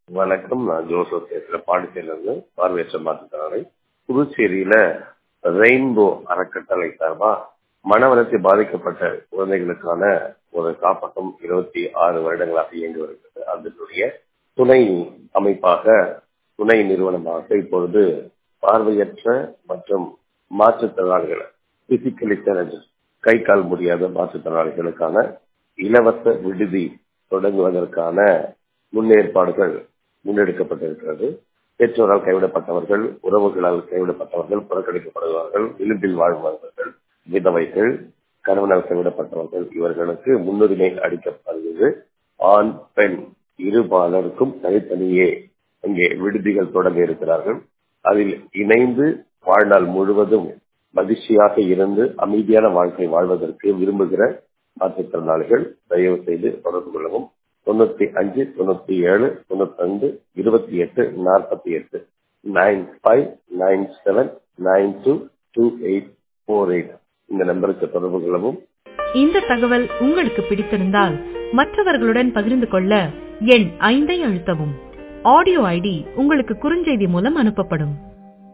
வணக்கம் நான் ஜோசப் பேசுறேன் பாண்டிச்சேரியில இருந்து பார்வையற்ற மாற்றுத்திறனாளி புதுச்சேரியில ரெயின்போ அறக்கட்டளை சார்பா மன வளர்ச்சி பாதிக்கப்பட்ட குழந்தைகளுக்கான ஒரு காப்பகம் இருபத்தி ஆறு வருடங்களாக இயங்கி வருகிறது அதனுடைய துணை அமைப்பாக துணை நிறுவனமாக இப்பொழுது பார்வையற்ற மற்றும் மாற்றுத்திறனாளிகள் பிசிக்கலி சேலஞ்சஸ் கை கால் முடியாத மாற்றுத்திறனாளிகளுக்கான இலவச விடுதி தொடங்குவதற்கான முன்னேற்பாடுகள் முன்னெடுக்கப்பட்டிருக்கிறது பெற்றோரால் கைவிடப்பட்டவர்கள் உறவுகளால் கைவிடப்பட்டவர்கள் புறக்கணிக்கப்படுவார்கள் விளிம்பில் வாழ்பவர்கள் விதவைகள் கணவனால் கைவிடப்பட்டவர்கள் இவர்களுக்கு முன்னுரிமை அளிக்கப்படுகிறது ஆண் பெண் இரு பாலருக்கும் தனித்தனியே அங்கே விடுதிகள் தொடங்க இருக்கிறார்கள் அதில் இணைந்து வாழ்நாள் முழுவதும் மகிழ்ச்சியாக இருந்து அமைதியான வாழ்க்கை வாழ்வதற்கு விரும்புகிற மாற்றுத்திறனாளிகள் தயவு செய்து தொடர்பு கொள்ளவும் தொண்ணூத்தி அஞ்சு தொண்ணூத்தி ஏழு தொண்ணூத்தி ரெண்டு இருபத்தி எட்டு நாற்பத்தி எட்டு nine five nine seven nine two two eight four eight இந்த நம்பருக்கு தொடர்பு கொள்ளவும் இந்த தகவல் உங்களுக்கு பிடித்திருந்தால் மற்றவர்களுடன் பகிர்ந்து கொள்ள எண் ஐந்தை அழுத்தவும் ஆடியோ ஐடி உங்களுக்கு குறுஞ்செய்தி மூலம் அனுப்பப்படும்